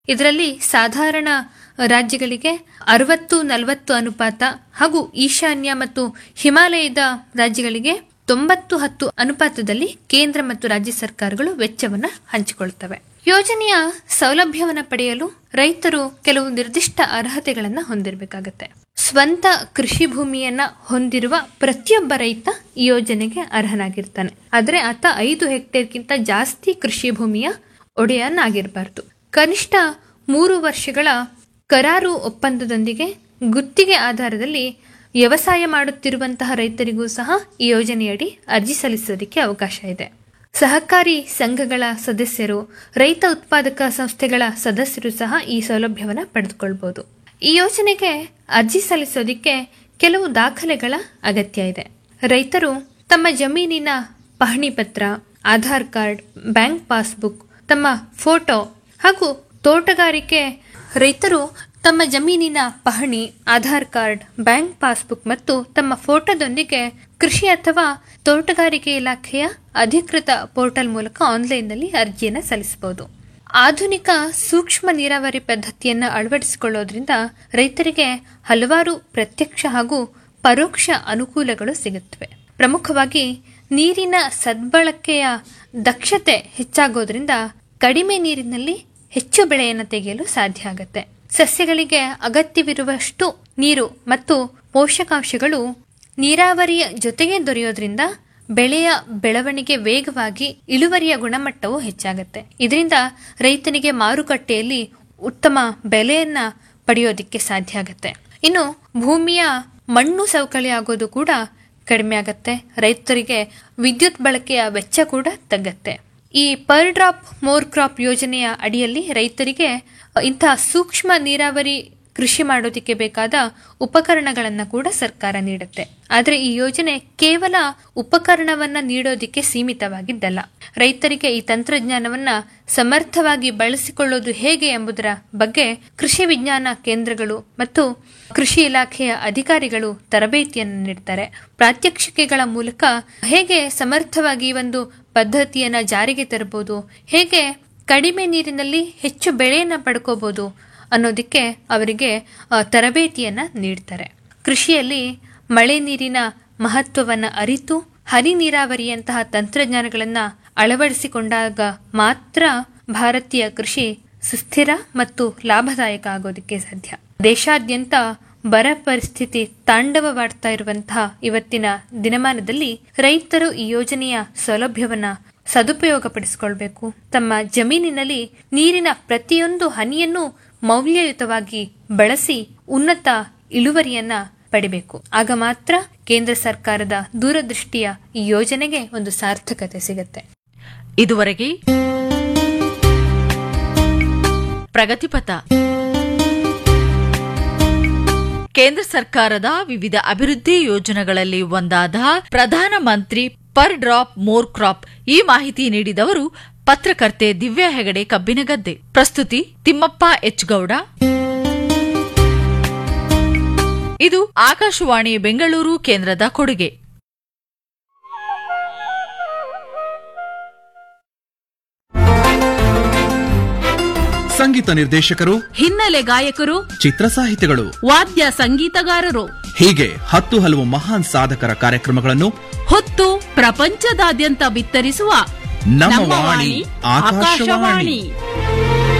ಇದರಲ್ಲಿ ಸಾಧಾರಣ ರಾಜ್ಯಗಳಿಗೆ ಅರವತ್ತು ನಲವತ್ತು ಅನುಪಾತ ಹಾಗೂ ಈಶಾನ್ಯ ಮತ್ತು ಹಿಮಾಲಯದ ರಾಜ್ಯಗಳಿಗೆ ತೊಂಬತ್ತು ಹತ್ತು ಅನುಪಾತದಲ್ಲಿ ಕೇಂದ್ರ ಮತ್ತು ರಾಜ್ಯ ಸರ್ಕಾರಗಳು ವೆಚ್ಚವನ್ನ ಹಂಚಿಕೊಳ್ಳುತ್ತವೆ ಯೋಜನೆಯ ಸೌಲಭ್ಯವನ್ನ ಪಡೆಯಲು ರೈತರು ಕೆಲವು ನಿರ್ದಿಷ್ಟ ಅರ್ಹತೆಗಳನ್ನ ಹೊಂದಿರಬೇಕಾಗತ್ತೆ ಸ್ವಂತ ಕೃಷಿ ಭೂಮಿಯನ್ನ ಹೊಂದಿರುವ ಪ್ರತಿಯೊಬ್ಬ ರೈತ ಈ ಯೋಜನೆಗೆ ಅರ್ಹನಾಗಿರ್ತಾನೆ ಆದ್ರೆ ಆತ ಐದು ಹೆಕ್ಟೇರ್ಗಿಂತ ಜಾಸ್ತಿ ಕೃಷಿ ಭೂಮಿಯ ಒಡೆಯನಾಗಿರಬಾರ್ದು ಕನಿಷ್ಠ ಮೂರು ವರ್ಷಗಳ ಕರಾರು ಒಪ್ಪಂದದೊಂದಿಗೆ ಗುತ್ತಿಗೆ ಆಧಾರದಲ್ಲಿ ವ್ಯವಸಾಯ ಮಾಡುತ್ತಿರುವಂತಹ ರೈತರಿಗೂ ಸಹ ಈ ಯೋಜನೆಯಡಿ ಅರ್ಜಿ ಸಲ್ಲಿಸೋದಕ್ಕೆ ಅವಕಾಶ ಇದೆ ಸಹಕಾರಿ ಸಂಘಗಳ ಸದಸ್ಯರು ರೈತ ಉತ್ಪಾದಕ ಸಂಸ್ಥೆಗಳ ಸದಸ್ಯರು ಸಹ ಈ ಸೌಲಭ್ಯವನ್ನು ಪಡೆದುಕೊಳ್ಬಹುದು ಈ ಯೋಜನೆಗೆ ಅರ್ಜಿ ಸಲ್ಲಿಸೋದಕ್ಕೆ ಕೆಲವು ದಾಖಲೆಗಳ ಅಗತ್ಯ ಇದೆ ರೈತರು ತಮ್ಮ ಜಮೀನಿನ ಪಹಣಿ ಪತ್ರ ಆಧಾರ್ ಕಾರ್ಡ್ ಬ್ಯಾಂಕ್ ಪಾಸ್ಬುಕ್ ತಮ್ಮ ಫೋಟೋ ಹಾಗೂ ತೋಟಗಾರಿಕೆ ರೈತರು ತಮ್ಮ ಜಮೀನಿನ ಪಹಣಿ ಆಧಾರ್ ಕಾರ್ಡ್ ಬ್ಯಾಂಕ್ ಪಾಸ್ಬುಕ್ ಮತ್ತು ತಮ್ಮ ಫೋಟೋದೊಂದಿಗೆ ಕೃಷಿ ಅಥವಾ ತೋಟಗಾರಿಕೆ ಇಲಾಖೆಯ ಅಧಿಕೃತ ಪೋರ್ಟಲ್ ಮೂಲಕ ಆನ್ಲೈನ್ನಲ್ಲಿ ಅರ್ಜಿಯನ್ನು ಸಲ್ಲಿಸಬಹುದು ಆಧುನಿಕ ಸೂಕ್ಷ್ಮ ನೀರಾವರಿ ಪದ್ಧತಿಯನ್ನು ಅಳವಡಿಸಿಕೊಳ್ಳೋದ್ರಿಂದ ರೈತರಿಗೆ ಹಲವಾರು ಪ್ರತ್ಯಕ್ಷ ಹಾಗೂ ಪರೋಕ್ಷ ಅನುಕೂಲಗಳು ಸಿಗುತ್ತವೆ ಪ್ರಮುಖವಾಗಿ ನೀರಿನ ಸದ್ಬಳಕೆಯ ದಕ್ಷತೆ ಹೆಚ್ಚಾಗೋದ್ರಿಂದ ಕಡಿಮೆ ನೀರಿನಲ್ಲಿ ಹೆಚ್ಚು ಬೆಳೆಯನ್ನು ತೆಗೆಯಲು ಸಾಧ್ಯ ಆಗುತ್ತೆ ಸಸ್ಯಗಳಿಗೆ ಅಗತ್ಯವಿರುವಷ್ಟು ನೀರು ಮತ್ತು ಪೋಷಕಾಂಶಗಳು ನೀರಾವರಿಯ ಜೊತೆಗೆ ದೊರೆಯೋದ್ರಿಂದ ಬೆಳೆಯ ಬೆಳವಣಿಗೆ ವೇಗವಾಗಿ ಇಳುವರಿಯ ಗುಣಮಟ್ಟವು ಹೆಚ್ಚಾಗುತ್ತೆ ಇದರಿಂದ ರೈತನಿಗೆ ಮಾರುಕಟ್ಟೆಯಲ್ಲಿ ಉತ್ತಮ ಬೆಲೆಯನ್ನ ಪಡೆಯೋದಿಕ್ಕೆ ಸಾಧ್ಯ ಆಗುತ್ತೆ ಇನ್ನು ಭೂಮಿಯ ಮಣ್ಣು ಸವಕಳಿ ಆಗೋದು ಕೂಡ ಕಡಿಮೆ ಆಗತ್ತೆ ರೈತರಿಗೆ ವಿದ್ಯುತ್ ಬಳಕೆಯ ವೆಚ್ಚ ಕೂಡ ತಗ್ಗತ್ತೆ ಈ ಪರ್ ಡ್ರಾಪ್ ಮೋರ್ ಕ್ರಾಪ್ ಯೋಜನೆಯ ಅಡಿಯಲ್ಲಿ ರೈತರಿಗೆ ಇಂತಹ ಸೂಕ್ಷ್ಮ ನೀರಾವರಿ ಕೃಷಿ ಮಾಡೋದಕ್ಕೆ ಬೇಕಾದ ಉಪಕರಣಗಳನ್ನ ಕೂಡ ಸರ್ಕಾರ ನೀಡುತ್ತೆ ಆದರೆ ಈ ಯೋಜನೆ ಕೇವಲ ಉಪಕರಣವನ್ನ ನೀಡೋದಿಕ್ಕೆ ಸೀಮಿತವಾಗಿದ್ದಲ್ಲ ರೈತರಿಗೆ ಈ ತಂತ್ರಜ್ಞಾನವನ್ನ ಸಮರ್ಥವಾಗಿ ಬಳಸಿಕೊಳ್ಳೋದು ಹೇಗೆ ಎಂಬುದರ ಬಗ್ಗೆ ಕೃಷಿ ವಿಜ್ಞಾನ ಕೇಂದ್ರಗಳು ಮತ್ತು ಕೃಷಿ ಇಲಾಖೆಯ ಅಧಿಕಾರಿಗಳು ತರಬೇತಿಯನ್ನು ನೀಡ್ತಾರೆ ಪ್ರಾತ್ಯಕ್ಷಿಕೆಗಳ ಮೂಲಕ ಹೇಗೆ ಸಮರ್ಥವಾಗಿ ಈ ಒಂದು ಪದ್ಧತಿಯನ್ನ ಜಾರಿಗೆ ತರಬಹುದು ಹೇಗೆ ಕಡಿಮೆ ನೀರಿನಲ್ಲಿ ಹೆಚ್ಚು ಬೆಳೆಯನ್ನ ಪಡ್ಕೋಬಹುದು ಅನ್ನೋದಕ್ಕೆ ಅವರಿಗೆ ಆ, ತರಬೇತಿಯನ್ನ ನೀಡ್ತಾರೆ ಕೃಷಿಯಲ್ಲಿ ಮಳೆ ನೀರಿನ ಮಹತ್ವವನ್ನ ಅರಿತು ಹನಿ ನೀರಾವರಿಯಂತಹ ತಂತ್ರಜ್ಞಾನಗಳನ್ನ ಅಳವಡಿಸಿಕೊಂಡಾಗ ಮಾತ್ರ ಭಾರತೀಯ ಕೃಷಿ ಸುಸ್ಥಿರ ಮತ್ತು ಲಾಭದಾಯಕ ಆಗೋದಕ್ಕೆ ಸಾಧ್ಯ ದೇಶಾದ್ಯಂತ ಬರ ಪರಿಸ್ಥಿತಿ ತಾಂಡವವಾಡ್ತಾ ಇರುವಂತಹ ಇವತ್ತಿನ ದಿನಮಾನದಲ್ಲಿ ರೈತರು ಈ ಯೋಜನೆಯ ಸೌಲಭ್ಯವನ್ನ ಸದುಪಯೋಗಪಡಿಸಿಕೊಳ್ಬೇಕು ತಮ್ಮ ಜಮೀನಿನಲ್ಲಿ ನೀರಿನ ಪ್ರತಿಯೊಂದು ಹನಿಯನ್ನು ಮೌಲ್ಯಯುತವಾಗಿ ಬಳಸಿ ಉನ್ನತ ಇಳುವರಿಯನ್ನ ಪಡಿಬೇಕು ಆಗ ಮಾತ್ರ ಕೇಂದ್ರ ಸರ್ಕಾರದ ದೂರದೃಷ್ಟಿಯ ಈ ಯೋಜನೆಗೆ ಒಂದು ಸಾರ್ಥಕತೆ ಸಿಗತ್ತೆ ಇದುವರೆಗೆ ಪ್ರಗತಿಪಥ ಕೇಂದ್ರ ಸರ್ಕಾರದ ವಿವಿಧ ಅಭಿವೃದ್ಧಿ ಯೋಜನೆಗಳಲ್ಲಿ ಒಂದಾದ ಪ್ರಧಾನ ಮಂತ್ರಿ ಪರ್ ಡ್ರಾಪ್ ಮೋರ್ ಕ್ರಾಪ್ ಈ ಮಾಹಿತಿ ನೀಡಿದವರು ಪತ್ರಕರ್ತೆ ದಿವ್ಯಾ ಹೆಗಡೆ ಕಬ್ಬಿನಗದ್ದೆ ಪ್ರಸ್ತುತಿ ತಿಮ್ಮಪ್ಪ ಎಚ್ ಗೌಡ ಇದು ಆಕಾಶವಾಣಿ ಬೆಂಗಳೂರು ಕೇಂದ್ರದ ಕೊಡುಗೆ ಸಂಗೀತ ನಿರ್ದೇಶಕರು ಹಿನ್ನೆಲೆ ಗಾಯಕರು ಚಿತ್ರ ಸಾಹಿತಿಗಳು ವಾದ್ಯ ಸಂಗೀತಗಾರರು ಹೀಗೆ ಹತ್ತು ಹಲವು ಮಹಾನ್ ಸಾಧಕರ ಕಾರ್ಯಕ್ರಮಗಳನ್ನು ಹೊತ್ತು ಪ್ರಪಂಚದಾದ್ಯಂತ ಬಿತ್ತರಿಸುವ ನಮ್ಮ ವಾಣಿ ಆಕಾಶವಾಣಿ